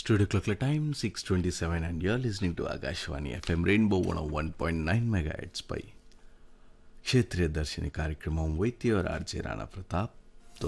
Studio clock time 6:27 and you're listening to Agashwani FM Rainbow 101.9 megahertz పై క్షేత్రీయ దర్శిని కార్యక్రమం with your RJ Rana ప్రతాప్తో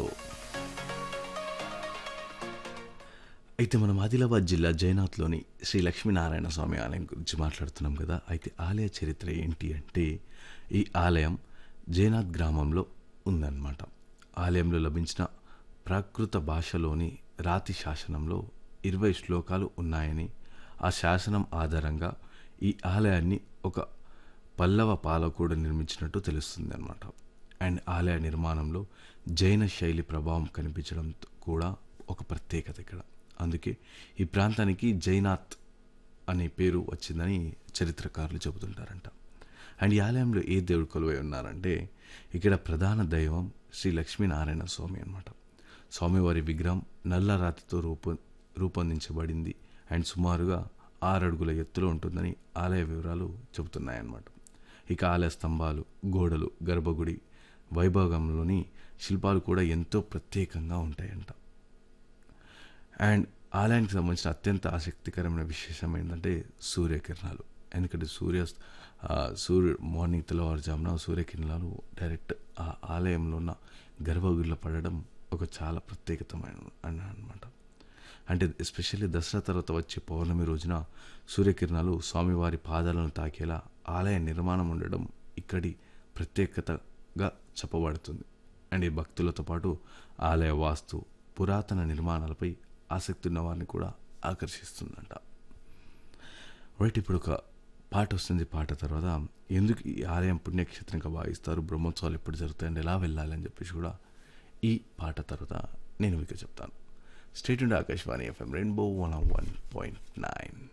అయితే మనం ఆదిలాబాద్ జిల్లా జైనాథ్లోని శ్రీ లక్ష్మీనారాయణ స్వామి ఆలయం గురించి మాట్లాడుతున్నాం కదా అయితే ఆలయ చరిత్ర ఏంటి అంటే ఈ ఆలయం జైనాథ్ గ్రామంలో ఉందన్నమాట ఆలయంలో లభించిన ప్రాకృత భాషలోని రాతి శాసనంలో ఇరవై శ్లోకాలు ఉన్నాయని ఆ శాసనం ఆధారంగా ఈ ఆలయాన్ని ఒక పల్లవ పాలకుడు నిర్మించినట్టు తెలుస్తుంది అనమాట అండ్ ఆలయ నిర్మాణంలో జైన శైలి ప్రభావం కనిపించడం కూడా ఒక ప్రత్యేకత ఇక్కడ అందుకే ఈ ప్రాంతానికి జైనాథ్ అనే పేరు వచ్చిందని చరిత్రకారులు చెబుతుంటారంట అండ్ ఈ ఆలయంలో ఏ దేవుడు కొలువై ఉన్నారంటే ఇక్కడ ప్రధాన దైవం శ్రీ లక్ష్మీనారాయణ స్వామి అనమాట స్వామివారి విగ్రహం నల్ల రాతితో రూపొ రూపొందించబడింది అండ్ సుమారుగా ఆరు అడుగుల ఎత్తులో ఉంటుందని ఆలయ వివరాలు చెబుతున్నాయన్నమాట ఇక ఆలయ స్తంభాలు గోడలు గర్భగుడి వైభోగంలోని శిల్పాలు కూడా ఎంతో ప్రత్యేకంగా ఉంటాయంట అండ్ ఆలయానికి సంబంధించిన అత్యంత ఆసక్తికరమైన విశేషం ఏంటంటే సూర్యకిరణాలు ఎందుకంటే సూర్య ఆ, సూర్యుడు మార్నింగ్ తెల్లవారుజామున సూర్యకిరణాలు డైరెక్ట్ ఆ ఆలయంలో ఉన్న గర్భగుడిలో పడడం ఒక చాలా ప్రత్యేకతమైన అనమాట అంటే ఎస్పెషల్లీ దసరా తర్వాత వచ్చే పౌర్ణమి రోజున సూర్యకిరణాలు స్వామివారి పాదాలను తాకేలా ఆలయ నిర్మాణం ఉండడం ఇక్కడి ప్రత్యేకతగా చెప్పబడుతుంది అండ్ ఈ భక్తులతో పాటు ఆలయ వాస్తు పురాతన నిర్మాణాలపై ఆసక్తి ఉన్న వారిని కూడా ఆకర్షిస్తుందంట రైట్ ఇప్పుడు ఒక పాట వస్తుంది పాట తర్వాత ఎందుకు ఈ ఆలయం పుణ్యక్షేత్రంగా భావిస్తారు బ్రహ్మోత్సవాలు ఎప్పుడు జరుగుతాయి అండ్ ఎలా వెళ్ళాలి అని చెప్పేసి కూడా ఈ పాట తర్వాత నేను మీకు చెప్తాను స్టేట్ ఉండే Akashvani FM rainbow one one point nine